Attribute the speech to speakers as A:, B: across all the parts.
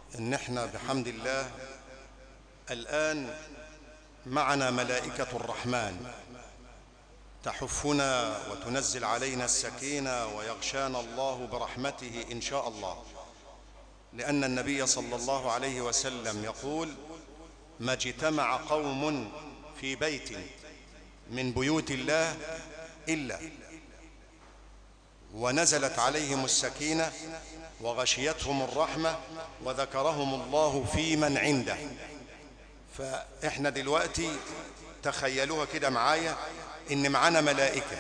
A: ان احنا بحمد الله الآن معنا ملائكة الرحمن تحفنا وتنزل علينا السكينة ويغشانا الله برحمته إن شاء الله لأن النبي صلى الله عليه وسلم يقول ما اجتمع قوم في بيت من بيوت الله إلا ونزلت عليهم السكينة وغشيتهم الرحمة وذكرهم الله في من عنده فإحنا دلوقتي تخيلوها كده معايا إن معانا ملائكة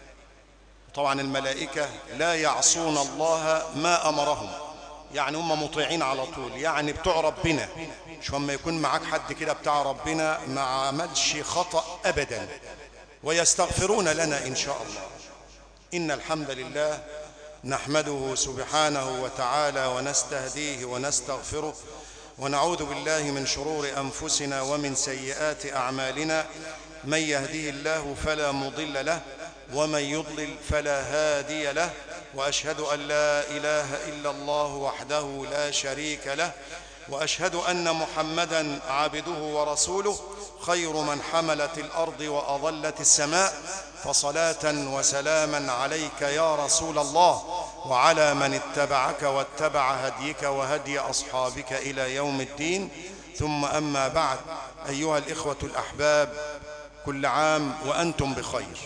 A: طبعا الملائكة لا يعصون الله ما أمرهم يعني هم مطيعين على طول يعني بتوع ربنا مش لما يكون معاك حد كده بتاع ربنا ما عملش خطأ أبدا ويستغفرون لنا إن شاء الله إن الحمد لله نحمده سبحانه وتعالى ونستهديه ونستغفره ونعوذ بالله من شرور أنفسنا ومن سيئات أعمالنا من يهديه الله فلا مضل له ومن يضلل فلا هادي له وأشهد أن لا إله إلا الله وحده لا شريك له وأشهد أن محمدا عبده ورسوله خير من حملت الأرض وأظلت السماء فصلاة وسلاما عليك يا رسول الله وعلى من اتبعك واتبع هديك وهدي أصحابك إلى يوم الدين ثم أما بعد أيها الإخوة الأحباب كل عام وأنتم بخير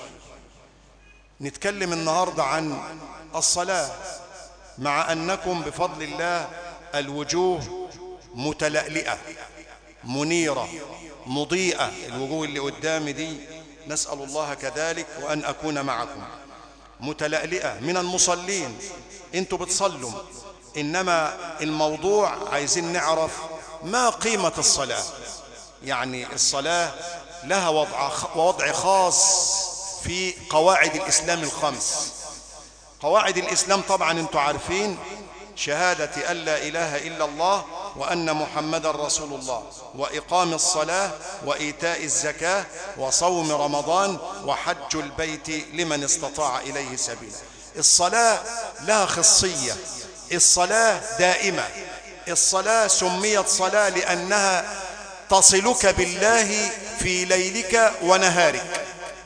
A: نتكلم النهاردة عن الصلاة مع أنكم بفضل الله الوجوه متلألئة منيرة مضيئة الوجوه اللي قدامي دي نسأل الله كذلك وأن أكون معكم متلألئة من المصلين انتوا بتصلوا إنما الموضوع عايزين نعرف ما قيمة الصلاة يعني الصلاة لها وضع, وضع خاص في قواعد الإسلام الخمس قواعد الإسلام طبعا انتوا عارفين شهادة أن لا إله إلا الله وأن محمد رسول الله وإقام الصلاة وإيتاء الزكاة وصوم رمضان وحج البيت لمن استطاع إليه سبيلا الصلاة لها خصية الصلاة دائمة الصلاة سميت صلاة لأنها تصلك بالله في ليلك ونهارك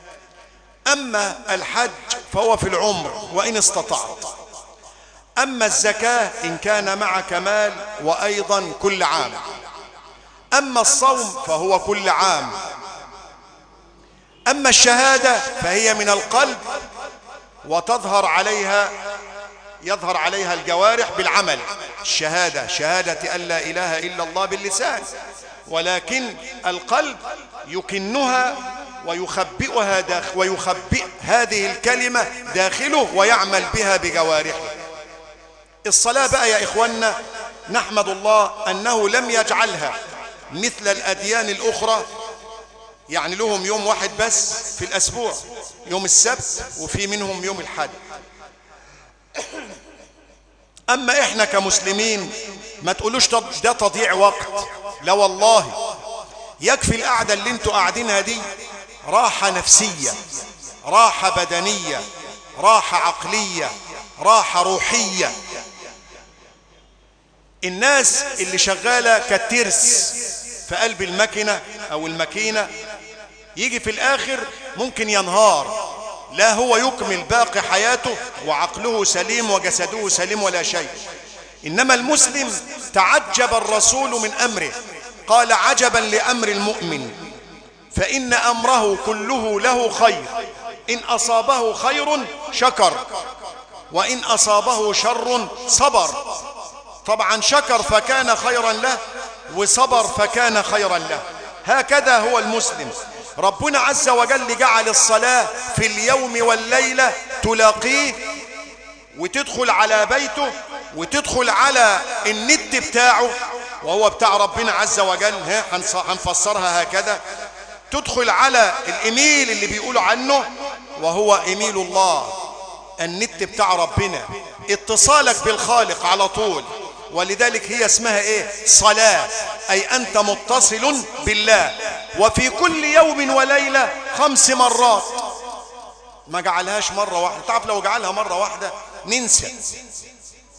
A: أما الحج فهو في العمر وإن استطعت أما الزكاة إن كان معك مال وأيضا كل عام أما الصوم فهو كل عام أما الشهادة فهي من القلب وتظهر عليها يظهر عليها الجوارح بالعمل الشهادة شهادة أن لا إله إلا الله باللسان ولكن القلب يكنها ويخبئها داخل ويخبئ هذه الكلمة داخله ويعمل بها بجوارحه الصلاة بقى يا إخوانا نحمد الله أنه لم يجعلها مثل الأديان الأخرى يعني لهم يوم واحد بس في الأسبوع يوم السبت وفي منهم يوم الحد أما إحنا كمسلمين ما تقولوش ده تضييع وقت لا والله يكفي القعدة اللي انتوا قاعدينها دي راحة نفسية راحة بدنية راحة عقلية راحة روحية الناس اللي شغالة كالترس في قلب المكنة او الماكينة يجي في الاخر ممكن ينهار لا هو يكمل باقي حياته وعقله سليم وجسده سليم ولا شيء انما المسلم تعجب الرسول من امره قال عجبا لامر المؤمن فان امره كله له خير ان اصابه خير شكر وان اصابه شر صبر طبعا شكر فكان خيرا له وصبر فكان خيرا له هكذا هو المسلم ربنا عز وجل جعل الصلاة في اليوم والليلة تلاقيه وتدخل على بيته وتدخل على النت بتاعه وهو بتاع ربنا عز وجل ها هنفسرها هكذا تدخل على الايميل اللي بيقولوا عنه وهو ايميل الله النت بتاع ربنا اتصالك بالخالق على طول ولذلك هي اسمها ايه صلاة اي انت متصل بالله وفي كل يوم وليلة خمس مرات ما جعلهاش مرة واحدة تعرف لو جعلها مرة واحدة ننسى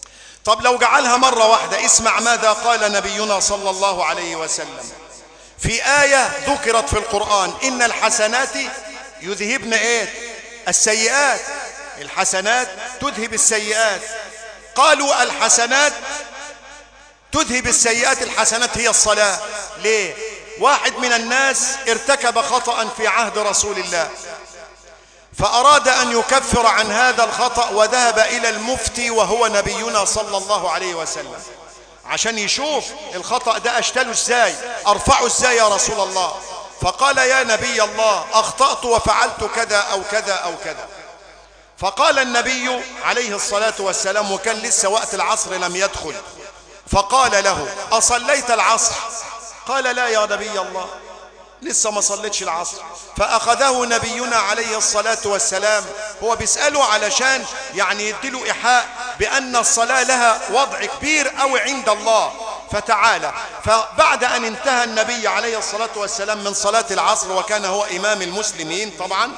A: طب لو جعلها مرة واحدة اسمع ماذا قال نبينا صلى الله عليه وسلم في آية ذكرت في القرآن إن الحسنات يذهبن إيه السيئات الحسنات تذهب السيئات قالوا الحسنات تذهب السيئات الحسنات هي الصلاة ليه واحد من الناس ارتكب خطأ في عهد رسول الله فأراد أن يكفر عن هذا الخطأ وذهب إلى المفتي وهو نبينا صلى الله عليه وسلم عشان يشوف الخطأ ده أشتله ازاي أرفعه ازاي يا رسول الله فقال يا نبي الله أخطأت وفعلت كذا أو كذا أو كذا فقال النبي عليه الصلاة والسلام وكان لسه وقت العصر لم يدخل فقال له أصليت العصر قال لا يا نبي الله لسه ما صليتش العصر فأخذه نبينا عليه الصلاة والسلام هو بيسأله علشان يعني يديله إيحاء بأن الصلاة لها وضع كبير أو عند الله فتعالى فبعد أن انتهى النبي عليه الصلاة والسلام من صلاة العصر وكان هو إمام المسلمين طبعا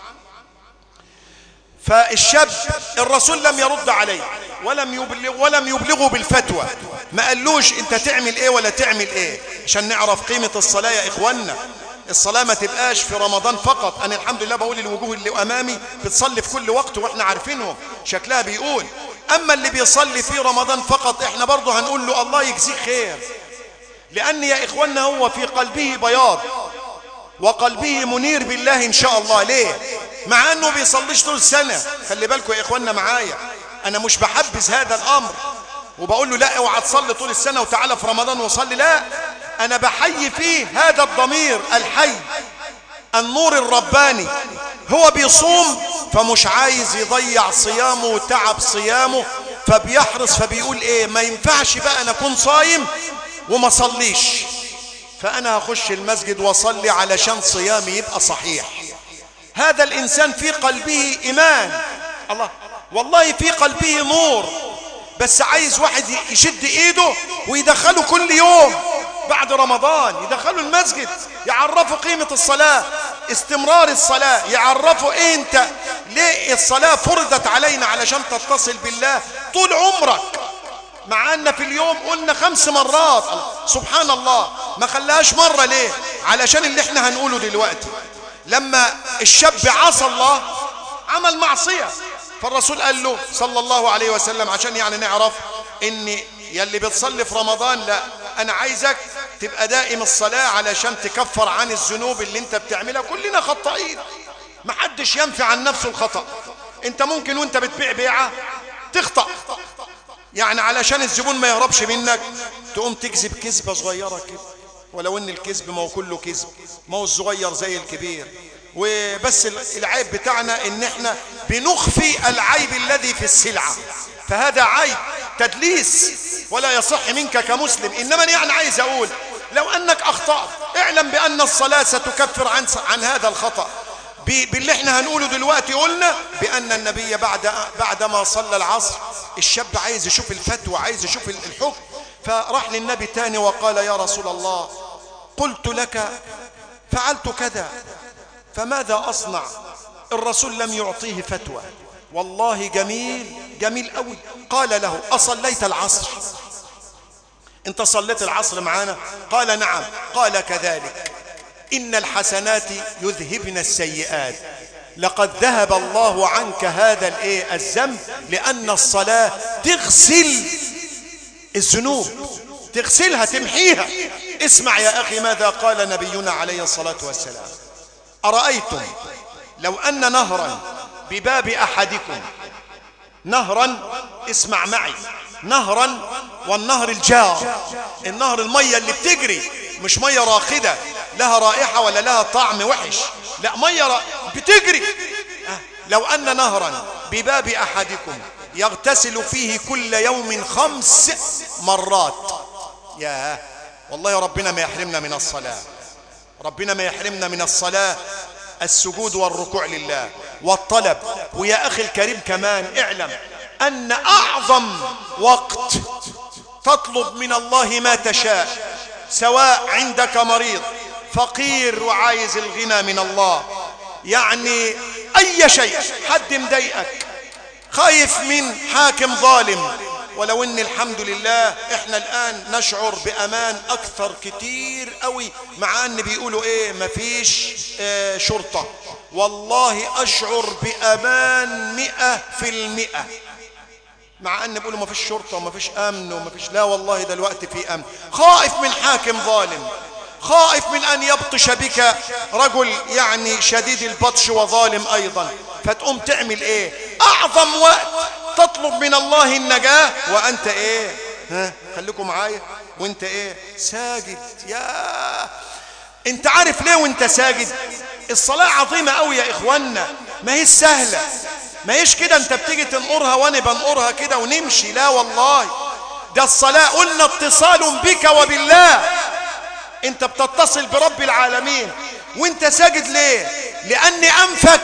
A: فالشاب الرسول لم يرد عليه ولم يبلغ ولم يبلغه بالفتوى ما قالوش انت تعمل ايه ولا تعمل ايه عشان نعرف قيمة الصلاة يا اخوانا الصلاة ما تبقاش في رمضان فقط انا الحمد لله بقول الوجوه اللي امامي بتصلي في كل وقت واحنا عارفينهم شكلها بيقول اما اللي بيصلي في رمضان فقط احنا برضه هنقول له الله يجزيك خير لان يا اخوانا هو في قلبه بياض وقلبه منير بالله ان شاء الله ليه مع انه بيصليش طول السنة خلي بالكم يا اخوانا معايا انا مش بحبذ هذا الامر وبقول له لا اوعى تصلي طول السنة وتعالى في رمضان وصلي لا انا بحيي فيه هذا الضمير الحي النور الرباني هو بيصوم فمش عايز يضيع صيامه وتعب صيامه فبيحرص فبيقول ايه ما ينفعش بقى انا اكون صايم وما صليش فانا هخش المسجد واصلي علشان صيامي يبقى صحيح هذا الانسان في قلبه ايمان الله والله في قلبه نور بس عايز واحد يشد ايده ويدخله كل يوم بعد رمضان يدخله المسجد يعرفوا قيمة الصلاة استمرار الصلاة يعرفوا ايه انت ليه الصلاة فرضت علينا علشان تتصل بالله طول عمرك مع ان في اليوم قلنا خمس مرات سبحان الله ما خلاهاش مرة ليه علشان اللي احنا هنقوله دلوقتي لما الشاب عصى الله عمل معصية فالرسول قال له صلى الله عليه وسلم عشان يعني نعرف ان يلي بتصلي في رمضان لا انا عايزك تبقى دائم الصلاة علشان تكفر عن الذنوب اللي انت بتعملها كلنا خطائين محدش ينفي عن نفسه الخطأ انت ممكن وانت بتبيع بيعة تخطأ يعني علشان الزبون ما يهربش منك تقوم تكذب كذبة صغيرة كده ولو ان الكذب ما هو كله كذب ما هو الصغير زي الكبير وبس العيب بتاعنا ان احنا بنخفي العيب الذي في السلعة فهذا عيب تدليس ولا يصح منك كمسلم انما يعني عايز اقول لو انك اخطأت اعلم بان الصلاة ستكفر عن, عن هذا الخطأ باللي احنا هنقوله دلوقتي قلنا بان النبي بعد بعدما صلى العصر الشاب عايز يشوف الفتوى عايز يشوف الحكم فراح للنبي تاني وقال يا رسول الله قلت لك فعلت كذا فماذا أصنع الرسول لم يعطيه فتوى والله جميل جميل قوي قال له أصليت العصر انت صليت العصر معانا قال نعم قال كذلك إن الحسنات يذهبن السيئات لقد ذهب الله عنك هذا الايه الذنب لأن الصلاة تغسل الذنوب تغسلها تمحيها اسمع يا أخي ماذا قال نبينا عليه الصلاة والسلام أرأيتم لو أن نهرا بباب أحدكم نهرا اسمع معي نهرا والنهر الجار النهر المية اللي بتجري مش مية راقدة لها رائحة ولا لها طعم وحش لا مية را... بتجري لو أن نهرا بباب أحدكم يغتسل فيه كل يوم خمس مرات يا والله ربنا ما يحرمنا من الصلاة ربنا ما يحرمنا من الصلاة السجود والركوع لله والطلب ويا أخي الكريم كمان اعلم أن أعظم وقت تطلب من الله ما تشاء سواء عندك مريض فقير وعايز الغنى من الله يعني أي شيء حد مضايقك خايف من حاكم ظالم ولو ان الحمد لله احنا الان نشعر بامان اكثر كتير قوي مع ان بيقولوا ايه مفيش اه شرطة والله اشعر بامان مئة في المئة مع ان بيقولوا مفيش شرطة ومفيش امن ومفيش لا والله ده الوقت في امن خائف من حاكم ظالم خائف من ان يبطش بك رجل يعني شديد البطش وظالم ايضا فتقوم تعمل ايه اعظم وقت تطلب من الله النجاة وانت ايه ها خليكم معايا وانت ايه ساجد يا انت عارف ليه وانت ساجد الصلاة عظيمة قوي يا اخوانا ما هي سهلة ما هيش كده انت بتيجي تنقرها وانا بنقرها كده ونمشي لا والله ده الصلاة قلنا اتصال بك وبالله انت بتتصل برب العالمين وانت ساجد ليه لان انفك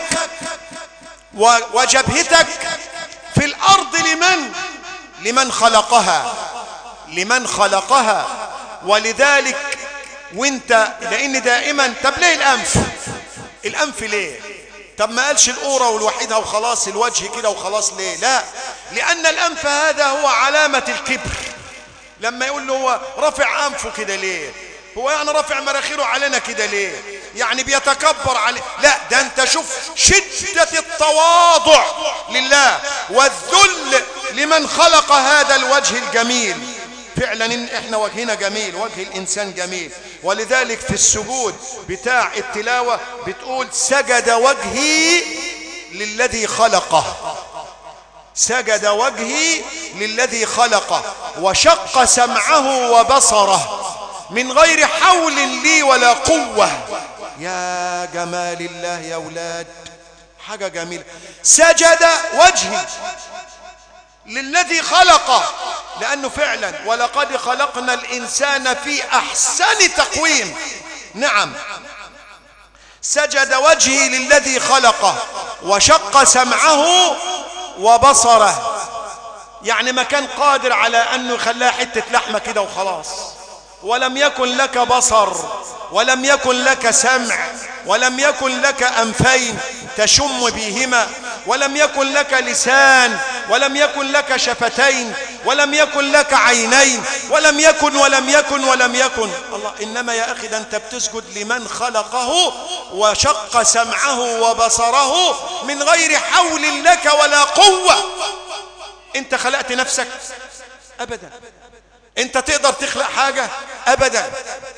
A: وجبهتك في الارض لمن لمن خلقها لمن خلقها ولذلك وانت لان دائما طب ليه الانف الانف ليه طب ما قالش القورة والوحيدة وخلاص الوجه كده وخلاص ليه لا لان الانف هذا هو علامة الكبر لما يقول له هو رفع انفه كده ليه هو يعني رافع مراخيره علينا كده ليه يعني بيتكبر عليه لا ده انت شوف شدة التواضع لله والذل لمن خلق هذا الوجه الجميل فعلا إن احنا وجهنا جميل وجه الانسان جميل ولذلك في السجود بتاع التلاوة بتقول سجد وجهي للذي خلقه سجد وجهي للذي خلقه وشق سمعه وبصره من غير حول لي ولا قوة يا جمال الله يا أولاد حاجة جميلة سجد وجهي للذي خلقه لأنه فعلا ولقد خلقنا الإنسان في أحسن تقويم نعم سجد وجهي للذي خلقه وشق سمعه وبصره يعني ما كان قادر على أنه يخليها حتة لحمة كده وخلاص ولم يكن لك بصر ولم يكن لك سمع ولم يكن لك أنفين تشم بهما ولم يكن لك لسان ولم يكن لك شفتين ولم يكن لك عينين ولم يكن ولم يكن ولم يكن الله إنما يا أخي ده أنت بتسجد لمن خلقه وشق سمعه وبصره من غير حول لك ولا قوة أنت خلقت نفسك أبدا أنت تقدر تخلق حاجة أبدا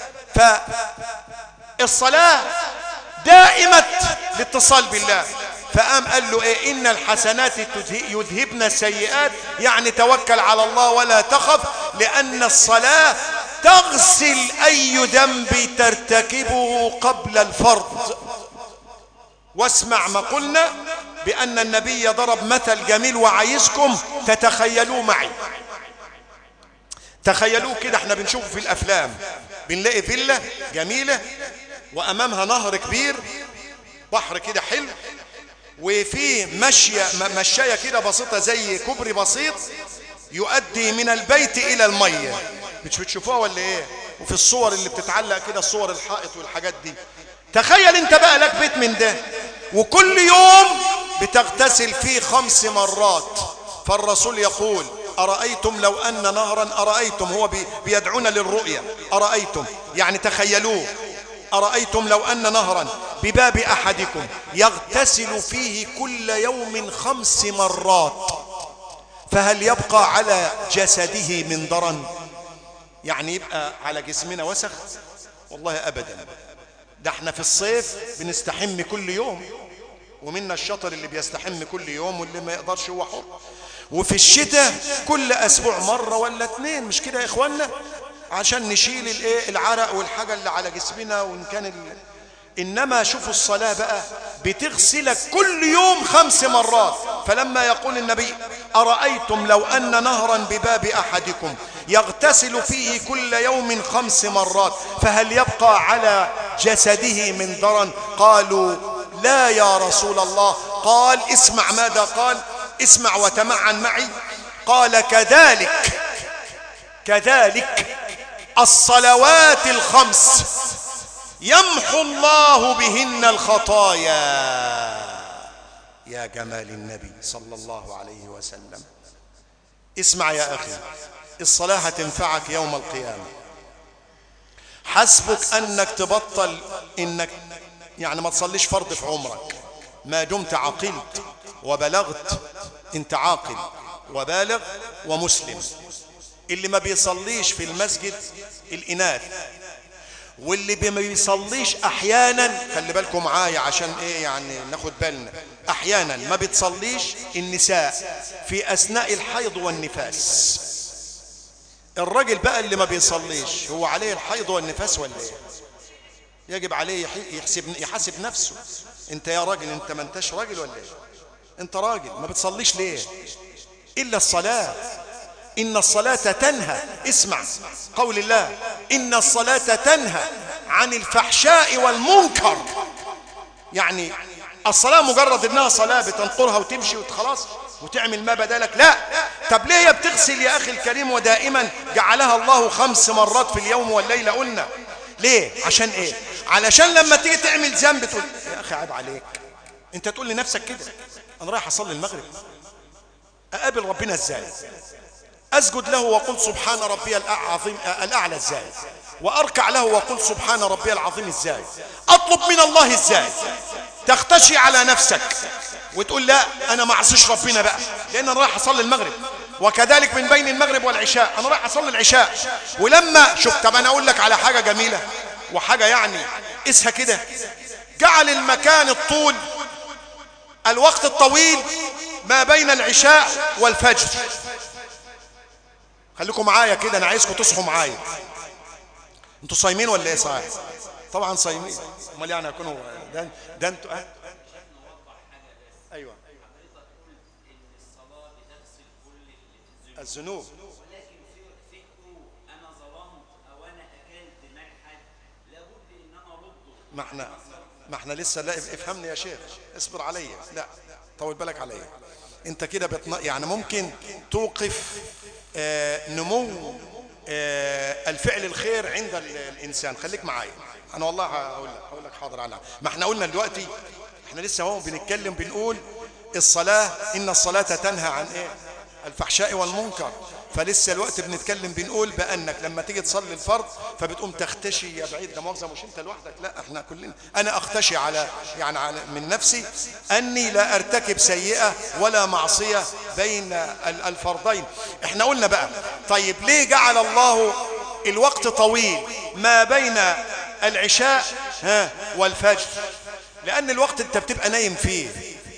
A: فالصلاة دائمة الاتصال بالله فقام قال له ايه ان الحسنات يذهبن السيئات يعني توكل على الله ولا تخف لان الصلاة تغسل اي ذنب ترتكبه قبل الفرض واسمع ما قلنا بان النبي ضرب مثل جميل وعايزكم تتخيلوه معي تخيلوه كده احنا بنشوفه في الافلام بنلاقي فيلا جميلة وامامها نهر كبير بحر كده حلو وفي مشية مشاية كده بسيطة زي كوبري بسيط يؤدي من البيت إلى المية مش بتشوفوها ولا إيه وفي الصور اللي بتتعلق كده صور الحائط والحاجات دي تخيل انت بقى لك بيت من ده وكل يوم بتغتسل فيه خمس مرات فالرسول يقول أرأيتم لو أن نهرا أرأيتم هو بيدعونا للرؤية أرأيتم يعني تخيلوه أرأيتم لو أن نهرا بباب أحدكم يغتسل فيه كل يوم خمس مرات فهل يبقى على جسده من درن يعني يبقى على جسمنا وسخ والله أبدا ده احنا في الصيف بنستحم كل يوم ومنا الشطر اللي بيستحم كل يوم واللي ما يقدرش هو حر وفي الشتاء كل أسبوع مرة ولا اتنين مش كده يا إخوانا عشان نشيل الايه العرق والحاجة اللي على جسمنا وإن كان ال... إنما شوفوا الصلاة بقى بتغسلك كل يوم خمس مرات فلما يقول النبي أرأيتم لو أن نهرا بباب أحدكم يغتسل فيه كل يوم خمس مرات فهل يبقى على جسده من درن قالوا لا يا رسول الله قال اسمع ماذا قال اسمع وتمعن معي قال كذلك كذلك الصلوات الخمس يمحو الله بهن الخطايا يا جمال النبي صلى الله عليه وسلم اسمع يا أخي الصلاة هتنفعك يوم القيامة حسبك أنك تبطل إنك يعني ما تصليش فرض في عمرك ما دمت عقلت وبلغت انت عاقل وبالغ ومسلم اللي ما بيصليش في المسجد الإناث واللي ما بيصليش احيانا خلي بالكم معايا عشان ايه يعني ناخد بالنا احيانا ما بتصليش النساء في اثناء الحيض والنفاس الراجل بقى اللي ما بيصليش هو عليه الحيض والنفاس ولا ايه يجب عليه يحسب يحاسب نفسه انت يا راجل انت ما انتش راجل ولا ايه انت راجل ما بتصليش ليه الا الصلاه إن الصلاة تنهى اسمع قول الله إن الصلاة تنهى عن الفحشاء والمنكر يعني الصلاة مجرد إنها صلاة بتنقرها وتمشي وخلاص وتعمل ما بدلك لا طب ليه يا بتغسل يا أخي الكريم ودائما جعلها الله خمس مرات في اليوم والليلة قلنا ليه عشان ايه علشان لما تيجي تعمل ذنب تقول يا أخي عيب عليك انت تقول لنفسك كده انا رايح اصلي المغرب اقابل ربنا ازاي أسجد له وقل سبحان ربي العظيم الأعلى ازاي وأركع له وقل سبحان ربي العظيم ازاي أطلب من الله ازاي تختشي على نفسك وتقول لا أنا ما أعصيش ربنا بقى لأن أنا رايح أصلي المغرب وكذلك من بين المغرب والعشاء أنا رايح أصلي العشاء ولما شوف طب أنا أقول لك على حاجة جميلة وحاجة يعني اسها كده جعل المكان الطول الوقت الطويل ما بين العشاء والفجر خليكم معايا كده انا عايزكم تصحوا معايا انتوا صايمين ولا ايه صحيح طبعا صايمين امال يعني هيكونوا ده ده انتوا اه ايوه الذنوب
B: ولكن في فكره انا ظلمت او انا اكلت مال حد لابد ان انا ارده
A: ما احنا ما احنا لسه لا افهمني يا شيخ اصبر عليا لا طول بالك عليا انت كده بتن... يعني ممكن توقف آه نمو آه الفعل الخير عند ال- الانسان خليك معايا انا والله هقول لك هقول لك حاضر على ما احنا قلنا دلوقتي احنا لسه اهو بنتكلم بنقول الصلاه ان الصلاه تنهى عن ايه الفحشاء والمنكر فلسه الوقت بنتكلم بنقول بانك لما تيجي تصلي الفرض فبتقوم تختشي يا بعيد ده مؤاخذه مش انت لوحدك لا احنا كلنا انا اختشي على يعني على من نفسي اني لا ارتكب سيئه ولا معصيه بين ال- الفرضين احنا قلنا بقى طيب ليه جعل الله الوقت طويل ما بين العشاء ها والفجر لان الوقت انت بتبقى نايم فيه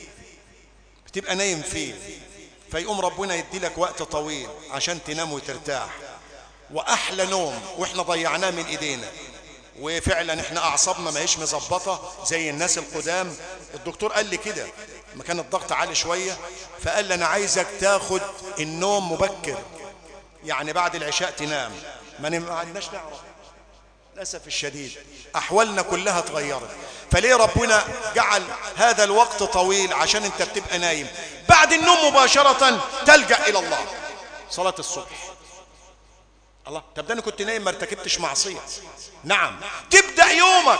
A: بتبقى نايم فيه فيقوم ربنا يدي لك وقت طويل عشان تنام وترتاح واحلى نوم واحنا ضيعناه من ايدينا وفعلا احنا اعصابنا ما هيش مظبطه زي الناس القدام الدكتور قال لي كده ما كان الضغط عالي شويه فقال لي انا عايزك تاخد النوم مبكر يعني بعد العشاء تنام ما نم- ما عندناش نعرف للأسف الشديد أحوالنا كلها اتغيرت فليه ربنا جعل هذا الوقت طويل عشان انت بتبقى نايم بعد النوم مباشرة تلجأ إلى الله صلاة الصبح الله طب ده أنا كنت نايم ما ارتكبتش معصية نعم تبدأ يومك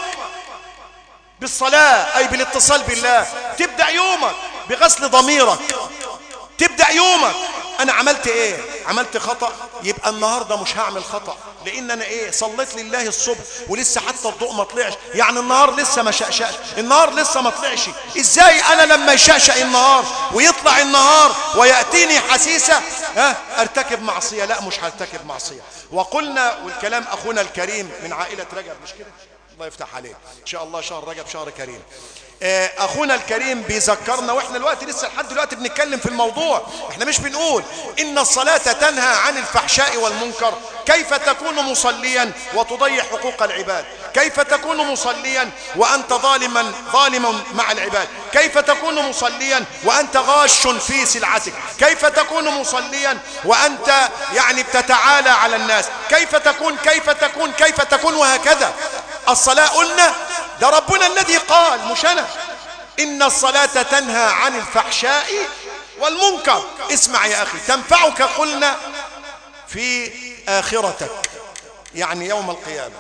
A: بالصلاة أي بالاتصال بالله تبدأ يومك بغسل ضميرك تبدأ يومك أنا عملت إيه عملت خطأ يبقى النهاردة مش هعمل خطأ لأن أنا إيه صليت لله الصبح ولسه حتى الضوء ما طلعش يعني النهار لسه ما شقشقش النهار لسه ما طلعش إزاي أنا لما يشقشق النهار ويطلع النهار ويأتيني حسيسة ها أرتكب معصية لا مش هرتكب معصية وقلنا والكلام أخونا الكريم من عائلة رجب مش كده الله يفتح عليك ان شاء الله شهر رجب شهر كريم آه، اخونا الكريم بيذكرنا واحنا دلوقتي لسه لحد دلوقتي بنتكلم في الموضوع احنا مش بنقول ان الصلاة تنهى عن الفحشاء والمنكر كيف تكون مصليا وتضيع حقوق العباد كيف تكون مصليا وانت ظالما ظالما مع العباد كيف تكون مصليا وانت غاش في سلعتك كيف تكون مصليا وانت يعني بتتعالى على الناس كيف تكون كيف تكون كيف تكون وهكذا الصلاة قلنا ده ربنا الذي قال مش أنا إن الصلاة تنهى عن الفحشاء والمنكر اسمع يا أخي تنفعك قلنا في آخرتك يعني يوم القيامة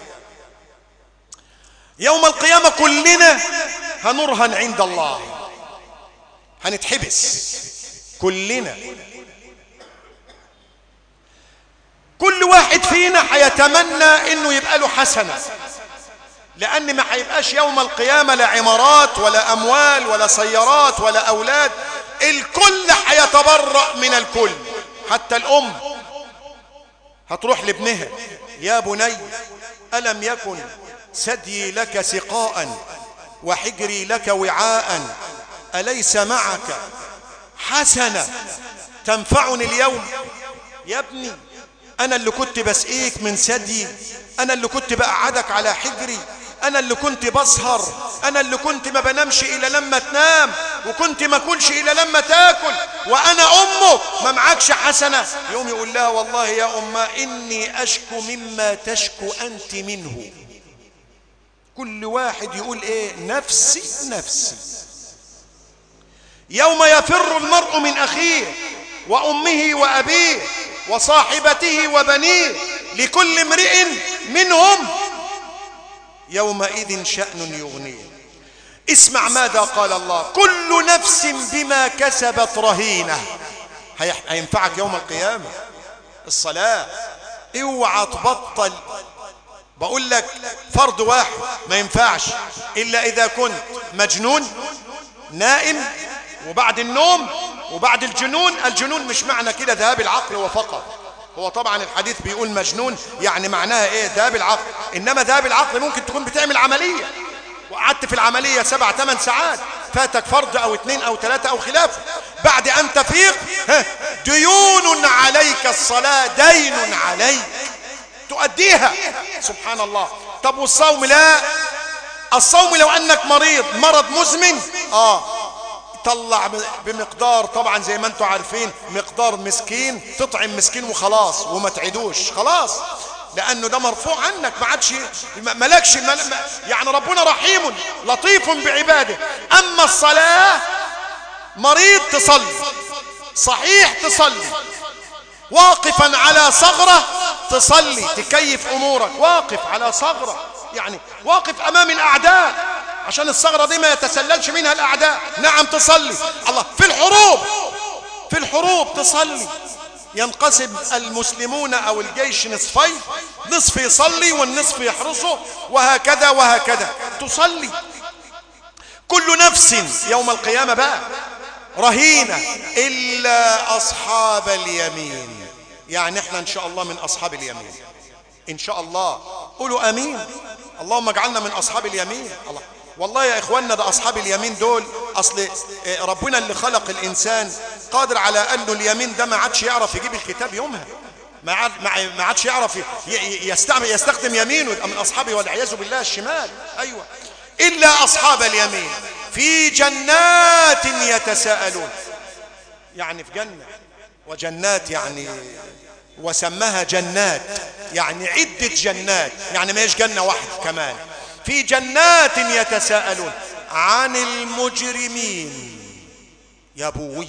A: يوم القيامة كلنا هنرهن عند الله هنتحبس كلنا كل واحد فينا هيتمنى انه يبقى له حسنة لان ما هيبقاش يوم القيامة لا عمارات ولا اموال ولا سيارات ولا اولاد الكل هيتبرأ من الكل حتى الام هتروح لابنها يا بني ألم يكن سدي لك سقاء وحجري لك وعاء أليس معك حسنة تنفعني اليوم يا ابني أنا اللي كنت بسقيك من ثدي أنا اللي كنت بقعدك على حجري أنا اللي كنت بسهر أنا اللي كنت ما بنامش إلا لما تنام وكنت ما كلش إلا لما تاكل وأنا أمك ما معكش حسنة يوم يقول لها والله يا أمة إني أشكو مما تشكو أنت منه كل واحد يقول إيه نفسي نفسي يوم يفر المرء من أخيه وأمه وأبيه وصاحبته وبنيه لكل امرئ منهم يومئذ شأن يغنيه اسمع ماذا قال الله كل نفس بما كسبت رهينة هيح- هينفعك يوم القيامة الصلاة اوعى تبطل بقول لك فرض واحد ما ينفعش إلا إذا كنت مجنون نائم وبعد النوم وبعد الجنون الجنون مش معنى كده ذهاب العقل وفقط هو طبعا الحديث بيقول مجنون يعني معناها ايه ذهاب العقل انما ذهاب العقل ممكن تكون بتعمل عملية وقعدت في العملية سبع ثمان ساعات فاتك فرض او اثنين او ثلاثة او خلافه بعد ان تفيق ها، ديون عليك الصلاة دين عليك تؤديها سبحان الله طب والصوم لا الصوم لو انك مريض مرض مزمن اه طلع بمقدار طبعا زي ما انتم عارفين مقدار مسكين تطعم مسكين وخلاص وما تعدوش خلاص لانه ده مرفوع عنك ما عادش ما- مالكش ما- ما- يعني ربنا رحيم لطيف بعباده اما الصلاه مريض تصلي صحيح تصلي واقفا على ثغرة تصلي تكيف أمورك واقف على ثغرة يعني واقف أمام الأعداء عشان الثغرة دي ما يتسللش منها الأعداء نعم تصلي الله في الحروب في الحروب تصلي ينقسم المسلمون أو الجيش نصفين نصف يصلي والنصف يحرسه وهكذا وهكذا تصلي كل نفس يوم القيامة بقى رهينة إلا أصحاب اليمين يعني احنا إن شاء الله من أصحاب اليمين إن شاء الله قولوا أمين اللهم اجعلنا من أصحاب اليمين الله والله يا إخواننا ده أصحاب اليمين دول أصل إيه، ربنا اللي خلق الإنسان قادر على أنه اليمين ده ما عادش يعرف يجيب الكتاب يومها ما عاد ما ما عادش يعرف ي- ي- يستعمل يستخدم يمينه يبقى من أصحابه والعياذ بالله الشمال أيوه إلا أصحاب اليمين في جنات يتساءلون يعني في جنة وجنات يعني وسماها جنات يعني عدة جنات يعني ما هيش جنة واحدة كمان في جنات يتساءلون عن المجرمين يا بوي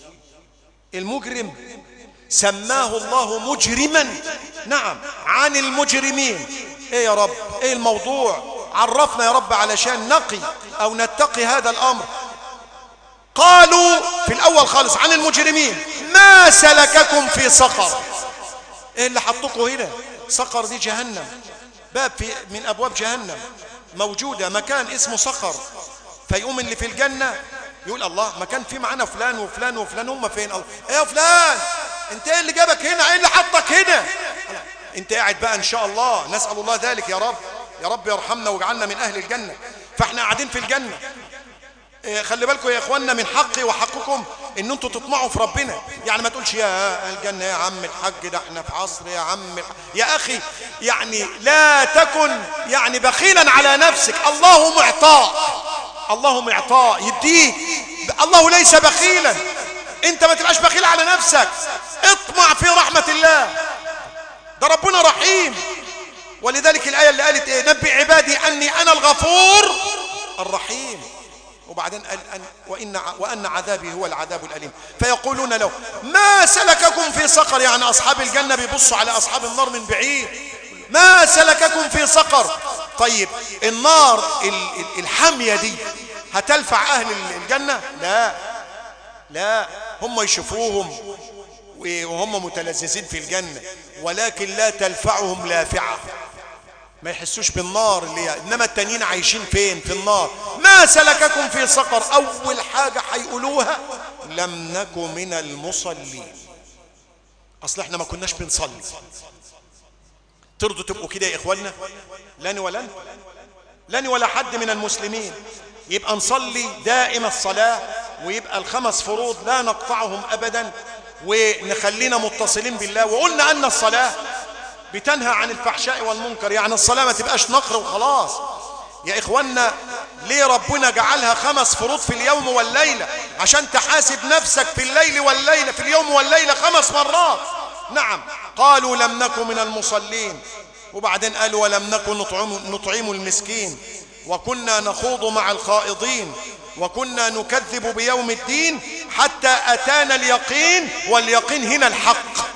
A: المجرم سماه الله مجرما نعم عن المجرمين ايه يا رب ايه الموضوع عرفنا يا رب علشان نقي او نتقي هذا الامر قالوا في الاول خالص عن المجرمين ما سلككم في سقر ايه اللي حطكم هنا سقر دي جهنم باب في من ابواب جهنم موجوده مكان اسمه سقر فيقوم اللي في الجنه يقول الله ما كان في معانا فلان وفلان وفلان هم فين الله ايه يا فلان انت ايه اللي جابك هنا ايه اللي حطك هنا انت قاعد بقى ان شاء الله نسال الله ذلك يا رب يا رب يرحمنا واجعلنا من اهل الجنه فاحنا قاعدين في الجنه إيه، خلي بالكم يا اخواننا من حقي وحقكم ان انتوا تطمعوا في ربنا يعني ما تقولش يا الجنه يا عم الحاج ده احنا في عصر يا عم الحاج. يا اخي يعني لا تكن يعني بخيلا على نفسك الله معطاء الله معطاء يديك الله ليس بخيلا انت ما تبقاش بخيل على نفسك اطمع في رحمه الله ده ربنا رحيم ولذلك الآية اللي قالت إيه نبي عبادي أني أنا الغفور الرحيم وبعدين قال أن وإن ع- وأن عذابي هو العذاب الأليم فيقولون له ما سلككم في سقر يعني أصحاب الجنة بيبصوا على أصحاب النار من بعيد ما سلككم في سقر طيب النار ال- ال- الحامية دي هتلفع أهل الجنة لا لا هم يشوفوهم وهم متلذذين في الجنة ولكن لا تلفعهم لافعة ما يحسوش بالنار اللي هي انما التانيين عايشين فين في النار ما سلككم في سقر اول حاجة هيقولوها لم نك من المصلين اصل احنا ما كناش بنصلي ترضوا تبقوا كده يا اخواننا لاني ولا انت لاني ولا حد من المسلمين يبقى نصلي دائم الصلاة ويبقى الخمس فروض لا نقطعهم ابدا ونخلينا متصلين بالله وقلنا ان الصلاة بتنهى عن الفحشاء والمنكر يعني الصلاة ما تبقاش نقر وخلاص يا إخوانا ليه ربنا جعلها خمس فروض في اليوم والليلة عشان تحاسب نفسك في الليل والليلة في اليوم والليلة خمس مرات نعم قالوا لم نكن من المصلين وبعدين قالوا ولم نكن نطعم, نطعم المسكين وكنا نخوض مع الخائضين وكنا نكذب بيوم الدين حتى أتانا اليقين واليقين هنا الحق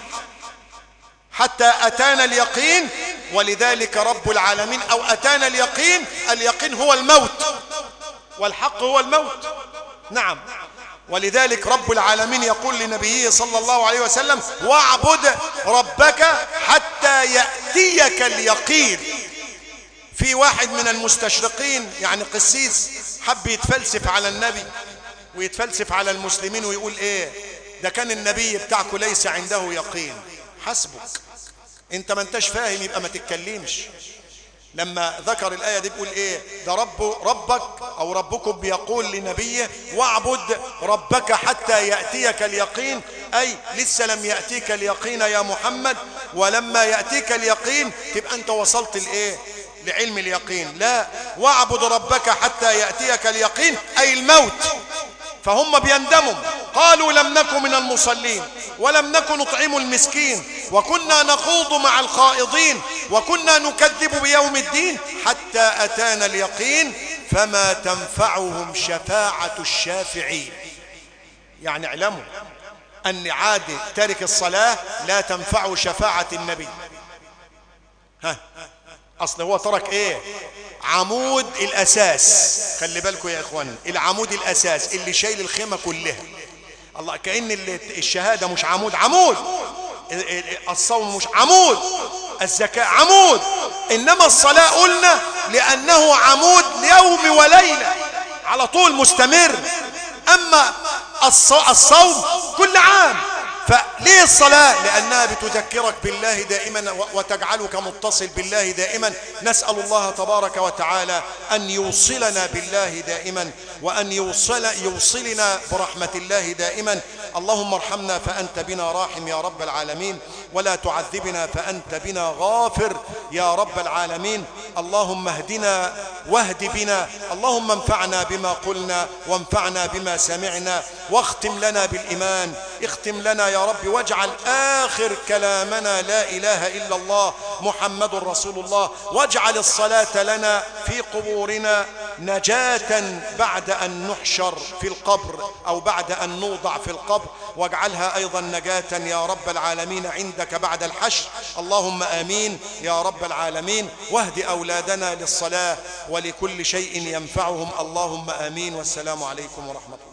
A: حتى أتانا اليقين ولذلك رب العالمين أو أتانا اليقين اليقين هو الموت والحق هو الموت نعم ولذلك رب العالمين يقول لنبيه صلى الله عليه وسلم واعبد ربك حتى يأتيك اليقين في واحد من المستشرقين يعني قسيس حب يتفلسف على النبي ويتفلسف على المسلمين ويقول ايه ده كان النبي بتاعكم ليس عنده يقين حسبك انت ما انتش فاهم يبقى ما تتكلمش لما ذكر الآية دي بيقول ايه ده رب ربك او ربكم بيقول لنبيه واعبد ربك حتى يأتيك اليقين اي لسه لم يأتيك اليقين يا محمد ولما يأتيك اليقين تبقى انت وصلت لايه لعلم اليقين لا واعبد ربك حتى يأتيك اليقين اي الموت فهم بيندموا قالوا لم نكن من المصلين ولم نكن نطعم المسكين وكنا نخوض مع الخائضين وكنا نكذب بيوم الدين حتى أتانا اليقين فما تنفعهم شفاعة الشافعين يعني اعلموا أن عاد تارك الصلاة لا تنفع شفاعة النبي ها أصل هو ترك إيه عمود الأساس خلي بالكم يا إخوان العمود الأساس اللي شايل الخيمة كلها الله كأن الشهادة مش عمود عمود الصوم مش عمود الزكاة عمود إنما الصلاة قلنا لأنه عمود يوم وليلة على طول مستمر أما الصوم كل عام فليه الصلاة لأنها بتذكرك بالله دائما وتجعلك متصل بالله دائما نسأل الله تبارك وتعالى أن يوصلنا بالله دائما وأن يوصل يوصلنا برحمة الله دائما اللهم ارحمنا فأنت بنا راحم يا رب العالمين ولا تعذبنا فأنت بنا غافر يا رب العالمين اللهم اهدنا واهد بنا اللهم انفعنا بما قلنا وانفعنا بما سمعنا واختم لنا بالإيمان اختم لنا يا رب واجعل آخر كلامنا لا إله إلا الله محمد رسول الله واجعل الصلاة لنا في قبورنا نجاة بعد أن نحشر في القبر أو بعد أن نوضع في القبر واجعلها أيضا نجاة يا رب العالمين عندك بعد الحشر اللهم آمين يا رب العالمين واهد أولادنا للصلاة ولكل شيء ينفعهم اللهم آمين والسلام عليكم ورحمة الله